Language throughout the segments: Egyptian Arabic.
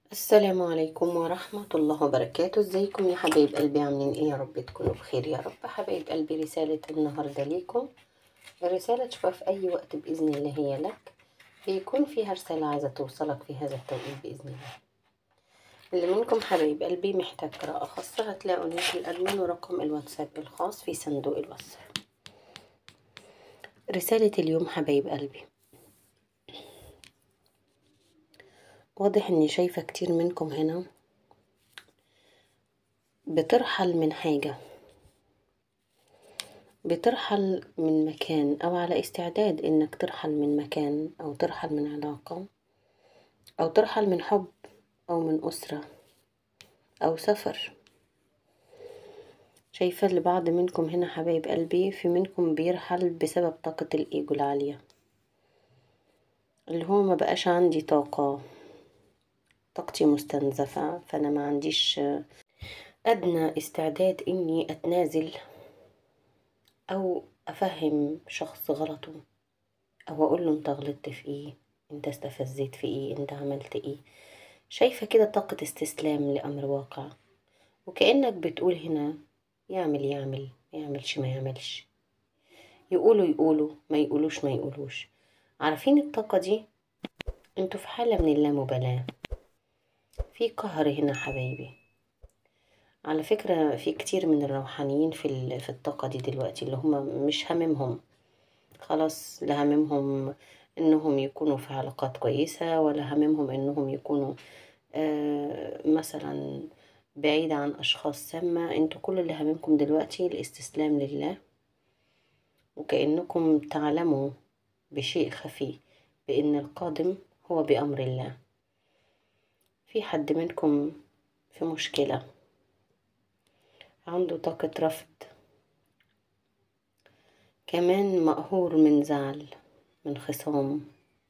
السلام عليكم ورحمة الله وبركاته ازيكم يا حبايب قلبي عاملين ايه يا رب تكونوا بخير يا رب حبايب قلبي رسالة النهاردة ليكم الرسالة تشوفها في أي وقت بإذن الله هي لك بيكون فيها رسالة عايزة توصلك في هذا التوقيت بإذن الله اللي منكم حبايب قلبي محتاج قراءة خاصة هتلاقوا لينك الأدمن ورقم الواتساب الخاص في صندوق الوصف رسالة اليوم حبايب قلبي واضح اني شايفة كتير منكم هنا بترحل من حاجة بترحل من مكان او على استعداد انك ترحل من مكان او ترحل من علاقة او ترحل من حب او من اسرة او سفر شايفة لبعض منكم هنا حبايب قلبي في منكم بيرحل بسبب طاقة الايجو العالية اللي هو ما بقاش عندي طاقة طاقتي مستنزفة فأنا ما عنديش أدنى استعداد إني أتنازل أو أفهم شخص غلطه أو أقول له أنت غلطت في إيه أنت استفزيت في إيه أنت عملت إيه شايفة كده طاقة استسلام لأمر واقع وكأنك بتقول هنا يعمل يعمل ما يعملش ما يعملش يقولوا يقولوا ما يقولوش ما يقولوش عارفين الطاقة دي انتوا في حالة من اللامبالاة في قهر هنا حبايبي على فكرة في كتير من الروحانيين في في الطاقة دي دلوقتي اللي هم مش هممهم خلاص لا هممهم انهم يكونوا في علاقات كويسة ولا هممهم انهم يكونوا آه مثلا بعيد عن اشخاص سامة انتوا كل اللي هممكم دلوقتي الاستسلام لله وكأنكم تعلموا بشيء خفي بأن القادم هو بأمر الله في حد منكم في مشكلة عنده طاقة رفض كمان مقهور من زعل من خصام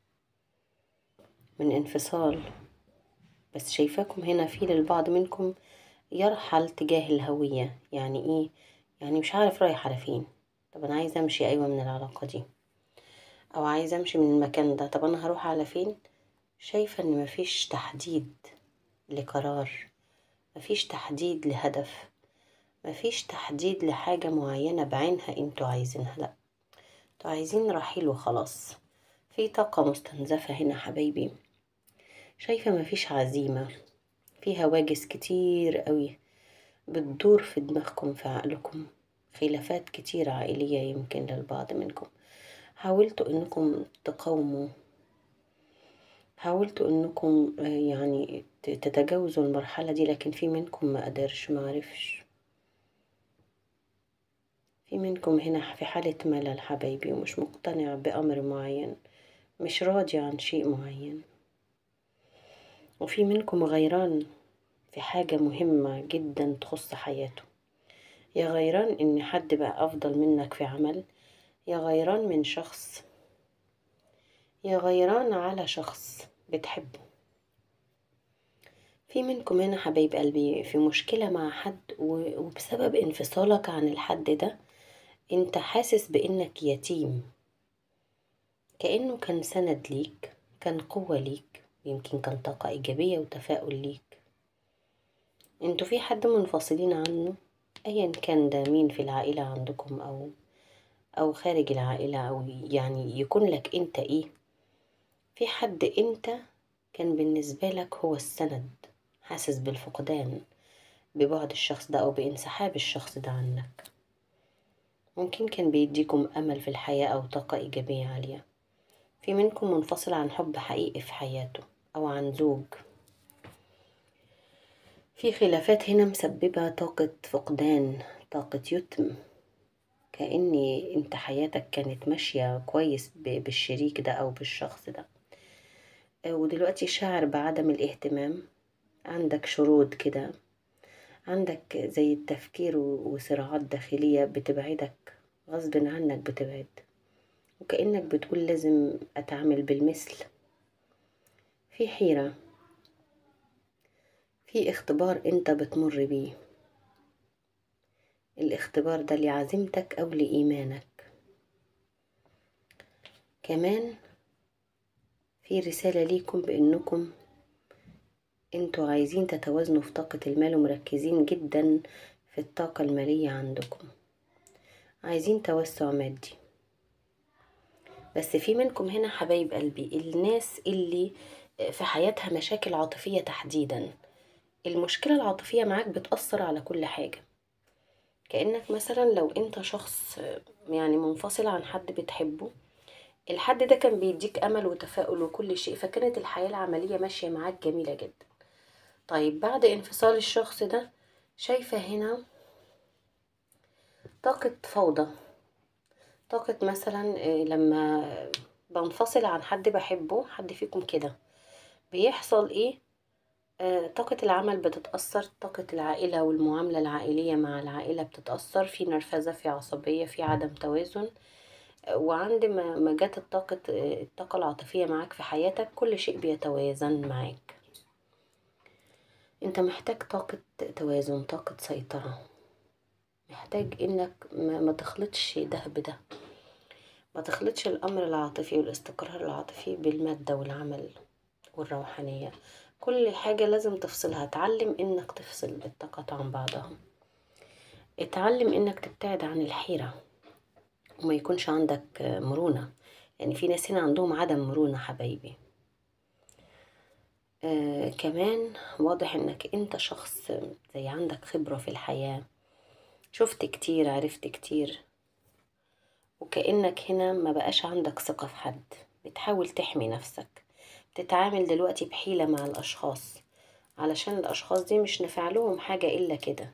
من انفصال بس شايفاكم هنا في للبعض منكم يرحل تجاه الهوية يعني ايه يعني مش عارف رايح على فين طب انا عايزة امشي ايوه من العلاقة دي او عايزة امشي من المكان ده طب انا هروح على فين شايفة ان مفيش تحديد لقرار مفيش تحديد لهدف مفيش تحديد لحاجة معينة بعينها انتوا عايزينها لا انتوا عايزين رحيل وخلاص في طاقة مستنزفة هنا حبايبي شايفة مفيش عزيمة في هواجس كتير قوي بتدور في دماغكم في عقلكم خلافات كتير عائلية يمكن للبعض منكم حاولتوا انكم تقاوموا حاولتوا انكم يعني تتجاوزوا المرحلة دي لكن في منكم ما قدرش ما عرفش في منكم هنا في حالة ملل حبايبي ومش مقتنع بأمر معين مش راضي عن شيء معين وفي منكم غيران في حاجة مهمة جدا تخص حياته يا غيران ان حد بقى افضل منك في عمل يا غيران من شخص يا غيران على شخص بتحبه في منكم هنا حبايب قلبي في مشكلة مع حد وبسبب انفصالك عن الحد ده انت حاسس بانك يتيم كأنه كان سند ليك كان قوة ليك يمكن كان طاقة إيجابية وتفاؤل ليك انتوا في حد منفصلين عنه ايا كان ده مين في العائلة عندكم او او خارج العائلة او يعني يكون لك انت ايه في حد انت كان بالنسبة لك هو السند حاسس بالفقدان ببعد الشخص ده او بانسحاب الشخص ده عنك ممكن كان بيديكم امل في الحياة او طاقة ايجابية عالية في منكم منفصل عن حب حقيقي في حياته او عن زوج في خلافات هنا مسببة طاقة فقدان طاقة يتم كأني انت حياتك كانت ماشية كويس بالشريك ده او بالشخص ده ودلوقتي شاعر بعدم الاهتمام عندك شرود كده عندك زي التفكير وصراعات داخلية بتبعدك غصب عنك بتبعد وكأنك بتقول لازم أتعامل بالمثل في حيرة في اختبار انت بتمر بيه الاختبار ده لعزيمتك أو لإيمانك كمان في رسالة ليكم بأنكم انتوا عايزين تتوازنوا في طاقة المال ومركزين جدا في الطاقة المالية عندكم عايزين توسع مادي بس في منكم هنا حبايب قلبي الناس اللي في حياتها مشاكل عاطفية تحديدا المشكلة العاطفية معاك بتأثر على كل حاجة كأنك مثلا لو انت شخص يعني منفصل عن حد بتحبه الحد ده كان بيديك أمل وتفاؤل وكل شيء فكانت الحياة العملية ماشية معاك جميلة جدا طيب بعد انفصال الشخص ده شايفة هنا طاقة فوضى طاقة مثلا آه، لما بنفصل عن حد بحبه حد فيكم كده بيحصل ايه آه، طاقة العمل بتتأثر طاقة العائلة والمعاملة العائلية مع العائلة بتتأثر في نرفزة في عصبية في عدم توازن آه، وعند ما ما جت الطاقة آه، الطاقة العاطفية معاك في حياتك كل شيء بيتوازن معاك انت محتاج طاقة توازن طاقة سيطرة محتاج انك ما ما تخلطش ده بده ما تخلطش الامر العاطفي والاستقرار العاطفي بالمادة والعمل والروحانية كل حاجة لازم تفصلها اتعلم انك تفصل الطاقات عن بعضها اتعلم انك تبتعد عن الحيرة وما يكونش عندك مرونة يعني في ناس هنا عندهم عدم مرونة حبايبي آه كمان واضح انك انت شخص زي عندك خبرة في الحياة شفت كتير عرفت كتير وكأنك هنا ما بقاش عندك ثقة في حد بتحاول تحمي نفسك بتتعامل دلوقتي بحيلة مع الأشخاص علشان الأشخاص دي مش نافع لهم حاجة إلا كده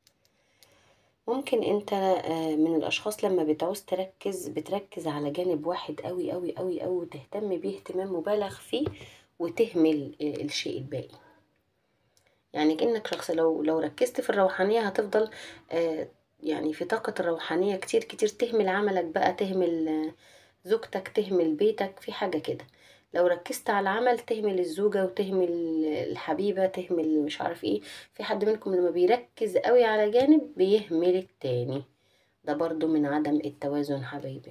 ممكن انت آه، من الأشخاص لما بتعوز تركز بتركز على جانب واحد قوي قوي قوي قوي وتهتم بيه اهتمام مبالغ فيه وتهمل آه، الشيء الباقي يعني كأنك شخص لو لو ركزت في الروحانية هتفضل آه، يعني في طاقة الروحانية كتير كتير تهمل عملك بقى تهمل آه، زوجتك تهمل بيتك في حاجة كده لو ركزت على العمل تهمل الزوجة وتهمل الحبيبة تهمل مش عارف ايه في حد منكم لما بيركز قوي على جانب بيهمل التاني ده برضو من عدم التوازن حبايبي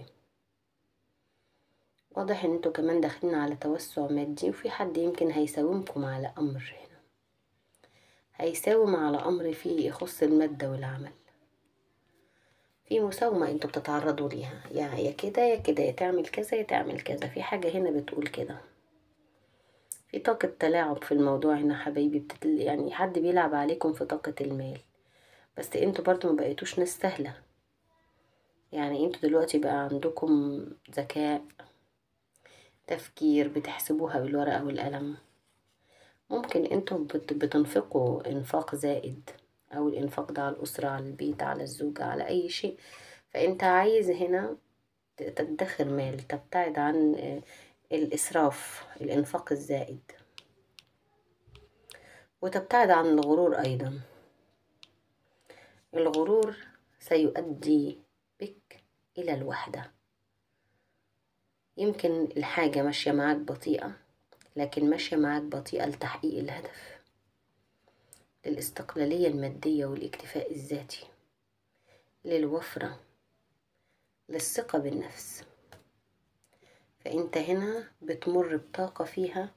واضح ان انتوا كمان داخلين على توسع مادي وفي حد يمكن هيساومكم على امر هنا هيساوم على امر فيه يخص المادة والعمل في مساومة انتوا بتتعرضوا ليها يا يا كده يا كده يا تعمل كذا يا تعمل كذا في حاجة هنا بتقول كده في طاقة تلاعب في الموضوع هنا حبايبي بتتل... يعني حد بيلعب عليكم في طاقة المال بس انتوا برضو ما بقيتوش ناس سهلة يعني انتوا دلوقتي بقى عندكم ذكاء تفكير بتحسبوها بالورقة والقلم ممكن انتوا بت... بتنفقوا انفاق زائد او الانفاق ده على الاسرة على البيت على الزوجة على اي شيء فانت عايز هنا ت- تدخر مال تبتعد عن آه، الاسراف الانفاق الزائد وتبتعد عن الغرور ايضا الغرور سيؤدي بك الى الوحدة يمكن الحاجة ماشية معاك بطيئة لكن ماشية معاك بطيئة لتحقيق الهدف للاستقلالية المادية والاكتفاء الذاتي للوفرة للثقة بالنفس فانت هنا بتمر بطاقة فيها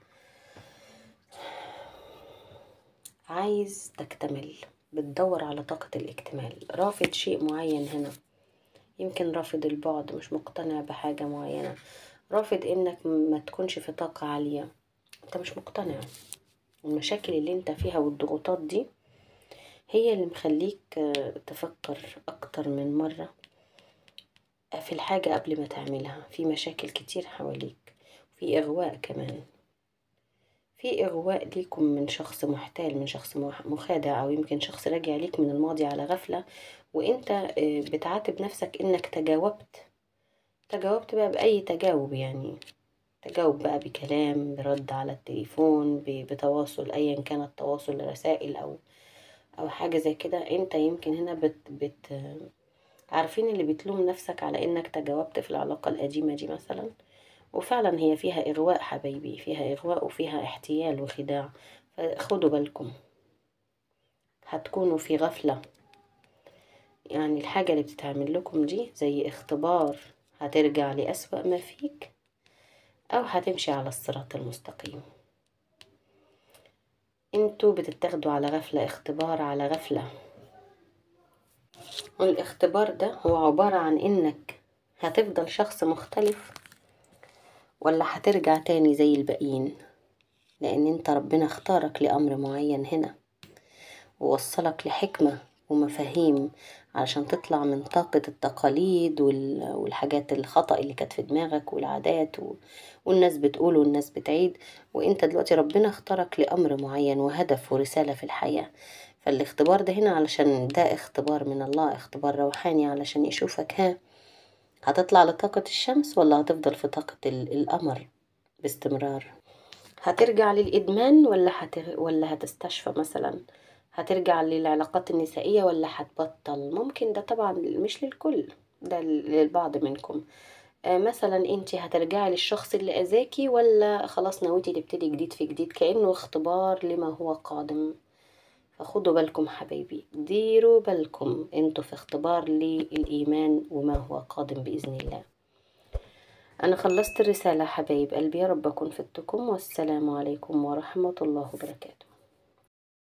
عايز تكتمل بتدور على طاقة الاكتمال رافض شيء معين هنا يمكن رافض البعد مش مقتنع بحاجة معينة رافض انك ما تكونش في طاقة عالية انت مش مقتنع المشاكل اللي انت فيها والضغوطات دي هي اللي مخليك آه، تفكر اكتر من مرة في الحاجة قبل ما تعملها في مشاكل كتير حواليك في إغواء كمان في إغواء ليكم من شخص محتال من شخص مح- مخادع أو يمكن شخص راجع ليك من الماضي على غفلة وإنت آه، بتعاتب نفسك إنك تجاوبت تجاوبت بقى بأي تجاوب يعني تجاوب بقى بكلام برد على التليفون ب- بتواصل أيا كان التواصل رسائل أو أو حاجة زي كده أنت يمكن هنا بت, بت عارفين اللي بتلوم نفسك على إنك تجاوبت في العلاقة القديمة دي مثلا وفعلا هي فيها إغواء حبايبي فيها إغواء وفيها احتيال وخداع فخدوا بالكم هتكونوا في غفلة يعني الحاجة اللي بتتعمل لكم دي زي اختبار هترجع لأسوأ ما فيك أو هتمشي على الصراط المستقيم انتوا بتتاخدوا على غفلة اختبار على غفلة والاختبار ده هو عبارة عن انك هتفضل شخص مختلف ولا هترجع تاني زي الباقيين لان انت ربنا اختارك لامر معين هنا ووصلك لحكمة ومفاهيم علشان تطلع من طاقة التقاليد والحاجات الخطأ اللي كانت في دماغك والعادات والناس بتقول والناس بتعيد وانت دلوقتي ربنا اختارك لأمر معين وهدف ورسالة في الحياة فالاختبار ده هنا علشان ده اختبار من الله اختبار روحاني علشان يشوفك ها هتطلع لطاقة الشمس ولا هتفضل في طاقة القمر باستمرار هترجع للإدمان ولا هت... ولا هتستشفى مثلا هترجع للعلاقات النسائية ولا هتبطل ممكن ده طبعا مش للكل ده للبعض منكم آه مثلا انت هترجعي للشخص اللي اذاكي ولا خلاص نويتي تبتدي جديد في جديد كأنه اختبار لما هو قادم فخدوا بالكم حبايبي ديروا بالكم انتوا في اختبار للإيمان وما هو قادم بإذن الله أنا خلصت الرسالة حبايب قلبي يا رب أكون فدتكم والسلام عليكم ورحمة الله وبركاته